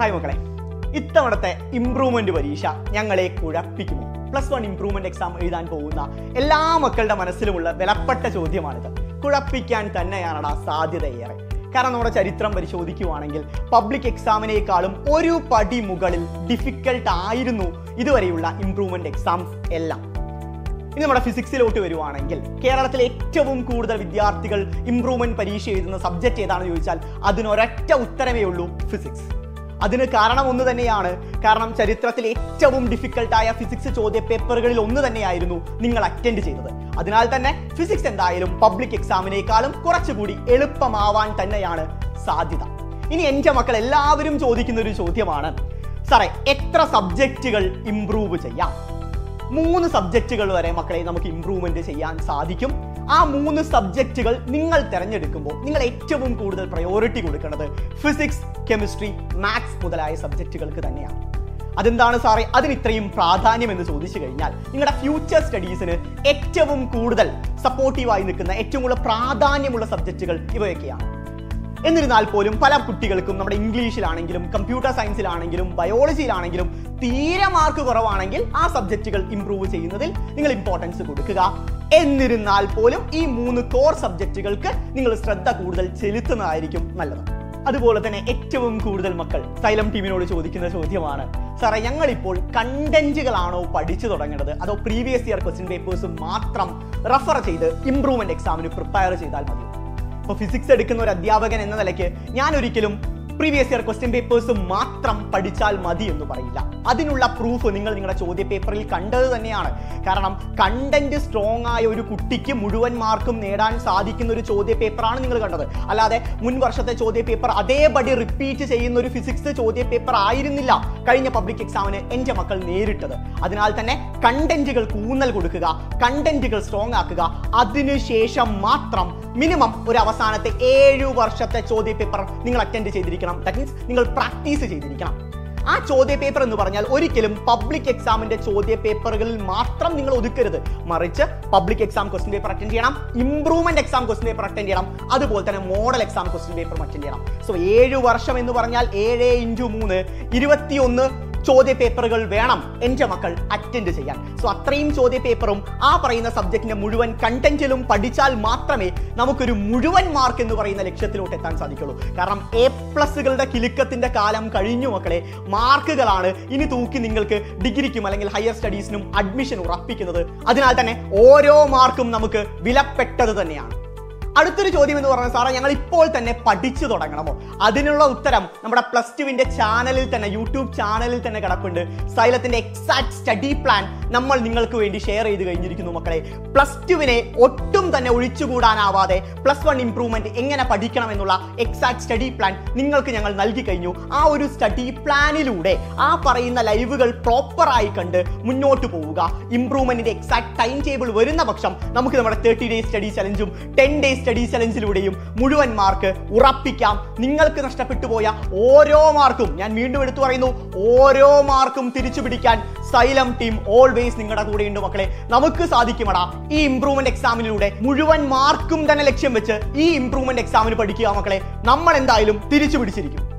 hi മക്കളെ ഇത്തവണത്തെ improvement പരീക്ഷ ഞങ്ങളെ കുഴപ്പിക്കുമോ പ്ലസ് വൺ ഇംപ്രൂവ്മെന്റ് എക്സാം എഴുതാൻ പോകുന്ന എല്ലാ മക്കളുടെ മനസ്സിലുമുള്ള വിലപ്പെട്ട ചോദ്യമാണിത് കുഴപ്പിക്കാൻ തന്നെയാണടാ സാധ്യത ഏറെ കാരണം നമ്മുടെ ചരിത്രം പരിശോധിക്കുവാണെങ്കിൽ പബ്ലിക് എക്സാമിനേക്കാളും ഒരു പടി മുകളിൽ ഡിഫിക്കൽട്ട് ആയിരുന്നു ഇതുവരെയുള്ള ഇംപ്രൂവ്മെന്റ് എക്സാംസ് എല്ലാം ഇനി നമ്മുടെ ഫിസിക്സിലോട്ട് വരുവാണെങ്കിൽ കേരളത്തിലെ ഏറ്റവും കൂടുതൽ വിദ്യാർത്ഥികൾ ഇംപ്രൂവ്മെന്റ് പരീക്ഷ എഴുതുന്ന സബ്ജക്റ്റ് ഏതാണെന്ന് ചോദിച്ചാൽ അതിനൊരൊറ്റ ഉത്തരമേ ഉള്ളൂ ഫിസിക്സ് അതിന് കാരണം ഒന്ന് തന്നെയാണ് കാരണം ചരിത്രത്തിൽ ഏറ്റവും ഡിഫിക്കൽട്ടായ ഫിസിക്സ് ചോദ്യ പേപ്പറുകളിൽ ഒന്ന് തന്നെയായിരുന്നു നിങ്ങൾ അറ്റൻഡ് ചെയ്തത് അതിനാൽ തന്നെ ഫിസിക്സ് എന്തായാലും പബ്ലിക് എക്സാമിനേക്കാളും കുറച്ചുകൂടി എളുപ്പമാവാൻ തന്നെയാണ് സാധ്യത ഇനി എൻ്റെ മക്കൾ എല്ലാവരും ചോദിക്കുന്ന ഒരു ചോദ്യമാണ് സാറേ എത്ര സബ്ജക്റ്റുകൾ ഇംപ്രൂവ് ചെയ്യാം മൂന്ന് സബ്ജക്റ്റുകൾ വരെ മക്കളെ നമുക്ക് ഇംപ്രൂവ്മെന്റ് ചെയ്യാൻ സാധിക്കും ആ മൂന്ന് സബ്ജക്റ്റുകൾ നിങ്ങൾ തിരഞ്ഞെടുക്കുമ്പോൾ നിങ്ങൾ ഏറ്റവും കൂടുതൽ പ്രയോറിറ്റി കൊടുക്കേണ്ടത് ഫിസിക്സ് കെമിസ്ട്രി മാത്സ് മുതലായ സബ്ജക്റ്റുകൾക്ക് തന്നെയാണ് അതെന്താണ് സാറേ അതിന് ഇത്രയും പ്രാധാന്യം എന്ന് ചോദിച്ചു കഴിഞ്ഞാൽ നിങ്ങളുടെ ഫ്യൂച്ചർ സ്റ്റഡീസിന് ഏറ്റവും കൂടുതൽ സപ്പോർട്ടീവായി നിൽക്കുന്ന ഏറ്റവും കൂടുതൽ പ്രാധാന്യമുള്ള സബ്ജക്റ്റുകൾ ഇവയൊക്കെയാണ് എന്നിരുന്നാൽ പോലും പല കുട്ടികൾക്കും നമ്മുടെ ഇംഗ്ലീഷിലാണെങ്കിലും കമ്പ്യൂട്ടർ സയൻസിലാണെങ്കിലും ബയോളജിയിലാണെങ്കിലും തീരെ മാർക്ക് കുറവാണെങ്കിൽ ആ സബ്ജക്റ്റുകൾ ഇംപ്രൂവ് ചെയ്യുന്നതിൽ നിങ്ങൾ ഇമ്പോർട്ടൻസ് കൊടുക്കുക എന്നിരുന്നാൽ പോലും ഈ മൂന്ന് കോർ സബ്ജക്റ്റുകൾക്ക് നിങ്ങൾ ശ്രദ്ധ കൂടുതൽ ചെലുത്തുന്നതായിരിക്കും നല്ലത് അതുപോലെ തന്നെ ഏറ്റവും കൂടുതൽ മക്കൾ സൈലം ടീമിനോട് ചോദിക്കുന്ന ചോദ്യമാണ് സാറേ ഞങ്ങളിപ്പോൾ കണ്ടന്റുകളാണോ പഠിച്ചു തുടങ്ങേണ്ടത് അതോ പ്രീവിയസ് ഇയർ ക്വസ്റ്റ്യൻ പേപ്പേഴ്സ് മാത്രം റെഫർ ചെയ്ത് ഇംപ്രൂവ്മെന്റ് എക്സാമിന് പ്രിപ്പയർ ചെയ്താൽ മതിയോ ഇപ്പോൾ ഫിസിക്സ് എടുക്കുന്ന ഒരു അധ്യാപകൻ എന്ന നിലയ്ക്ക് ഞാൻ ഒരിക്കലും പ്രീവിയസ് ഇയർ ക്വസ്റ്റ്യൻ പേപ്പേഴ്സ് മാത്രം പഠിച്ചാൽ മതി എന്ന് പറയില്ല അതിനുള്ള പ്രൂഫ് നിങ്ങൾ നിങ്ങളുടെ ചോദ്യ പേപ്പറിൽ കണ്ടത് തന്നെയാണ് കാരണം കണ്ടന്റ് സ്ട്രോങ് ആയ ഒരു കുട്ടിക്ക് മുഴുവൻ മാർക്കും നേടാൻ സാധിക്കുന്ന ഒരു ചോദ്യ പേപ്പറാണ് നിങ്ങൾ കണ്ടത് അല്ലാതെ മുൻ വർഷത്തെ ചോദ്യ പേപ്പർ അതേപടി റിപ്പീറ്റ് ചെയ്യുന്ന ഒരു ഫിസിക്സ് ചോദ്യ പേപ്പർ ആയിരുന്നില്ല കഴിഞ്ഞ പബ്ലിക് എക്സാമിന് എൻ്റെ മക്കൾ നേരിട്ടത് അതിനാൽ തന്നെ കണ്ടന്റുകൾ ഊന്നൽ കൊടുക്കുക കണ്ടന്റുകൾ സ്ട്രോങ് ആക്കുക അതിനുശേഷം മാത്രം മിനിമം ഒരു അവസാനത്തെ ഏഴു വർഷത്തെ ചോദ്യ പേപ്പർ നിങ്ങൾ അറ്റൻഡ് ചെയ്തിരിക്കണം ദാറ്റ് മീൻസ് നിങ്ങൾ പ്രാക്ടീസ് ചെയ്തിരിക്കണം ആ ചോദ്യ പേപ്പർ എന്ന് പറഞ്ഞാൽ ഒരിക്കലും പബ്ലിക് എക്സാമിന്റെ ചോദ്യ പേപ്പറുകളിൽ മാത്രം നിങ്ങൾ ഒതുക്കരുത് മറിച്ച് public exam question paper attend ചെയ്യണം improvement exam question paper attend ചെയ്യണം അതുപോലെ തന്നെ model exam question paper attend ചെയ്യണം സോ ഏഴ് വർഷം എന്ന് പറഞ്ഞാൽ ഏഴ് ഇൻറ്റു മൂന്ന് ഇരുപത്തിയൊന്ന് ചോദ്യ പേപ്പറുകൾ വേണം എൻ്റെ മക്കൾ അറ്റൻഡ് ചെയ്യാൻ സോ അത്രയും ചോദ്യ പേപ്പറും ആ പറയുന്ന സബ്ജക്റ്റിന്റെ മുഴുവൻ കണ്ടന്റിലും പഠിച്ചാൽ മാത്രമേ നമുക്കൊരു മുഴുവൻ മാർക്ക് എന്ന് പറയുന്ന ലക്ഷ്യത്തിലോട്ട് എത്താൻ സാധിക്കുള്ളൂ കാരണം എ പ്ലസുകളുടെ കിലുക്കത്തിന്റെ കാലം കഴിഞ്ഞു മക്കളെ മാർക്കുകളാണ് ഇനി തൂക്കി നിങ്ങൾക്ക് ഡിഗ്രിക്കും അല്ലെങ്കിൽ ഹയർ സ്റ്റഡീസിനും അഡ്മിഷൻ ഉറപ്പിക്കുന്നത് അതിനാൽ തന്നെ ഓരോ മാർക്കും നമുക്ക് വിലപ്പെട്ടത് തന്നെയാണ് അടുത്തൊരു ചോദ്യം എന്ന് പറഞ്ഞാൽ സാറേ ഞങ്ങൾ ഇപ്പോൾ തന്നെ പഠിച്ചു തുടങ്ങണമോ അതിനുള്ള ഉത്തരം നമ്മുടെ പ്ലസ് ടുവിന്റെ ചാനലിൽ തന്നെ യൂട്യൂബ് ചാനലിൽ തന്നെ കിടപ്പുണ്ട് സൈലത്തിന്റെ എക്സാക്ട് സ്റ്റഡി പ്ലാൻ നമ്മൾ നിങ്ങൾക്ക് വേണ്ടി ഷെയർ ചെയ്ത് കഴിഞ്ഞിരിക്കുന്നു മക്കളെ പ്ലസ് ടുവിനെ ഒട്ടും തന്നെ ഒഴിച്ചുകൂടാനാവാതെ പ്ലസ് വൺ ഇംപ്രൂവ്മെന്റ് എങ്ങനെ പഠിക്കണം എന്നുള്ള എക്സാക്ട് സ്റ്റഡി പ്ലാൻ നിങ്ങൾക്ക് ഞങ്ങൾ നൽകി കഴിഞ്ഞു ആ ഒരു സ്റ്റഡി പ്ലാനിലൂടെ ആ പറയുന്ന ലൈവുകൾ പ്രോപ്പറായി കണ്ട് മുന്നോട്ട് പോവുക ഇംപ്രൂവ്മെന്റിന്റെ എക്സാക്ട് ടൈം ടേബിൾ വരുന്ന പക്ഷം നമുക്ക് നമ്മുടെ തേർട്ടി ഡേയ്സ് സ്റ്റഡി ചലഞ്ചും ടെൻ ഡേയ്സ് സ്റ്റഡി ചലഞ്ചിലൂടെയും മുഴുവൻ മാർക്ക് ഉറപ്പിക്കാം നിങ്ങൾക്ക് നഷ്ടപ്പെട്ടു പോയ ഓരോ മാർക്കും ഞാൻ വീണ്ടും എടുത്തു പറയുന്നു ഓരോ മാർക്കും തിരിച്ചു പിടിക്കാൻ സൈലം ടീം ഓൾവേസ് നിങ്ങളുടെ കൂടെയുണ്ട് മക്കളെ നമുക്ക് സാധിക്കുമടാ ഈ ഇംപ്രൂവ്മെന്റ് എക്സാമിലൂടെ മുഴുവൻ മാർക്കും തന്നെ ലക്ഷ്യം വെച്ച് ഈ ഇംപ്രൂവ്മെന്റ് എക്സാമിന് പഠിക്കുക മക്കളെ നമ്മൾ എന്തായാലും തിരിച്ചു പിടിച്ചിരിക്കും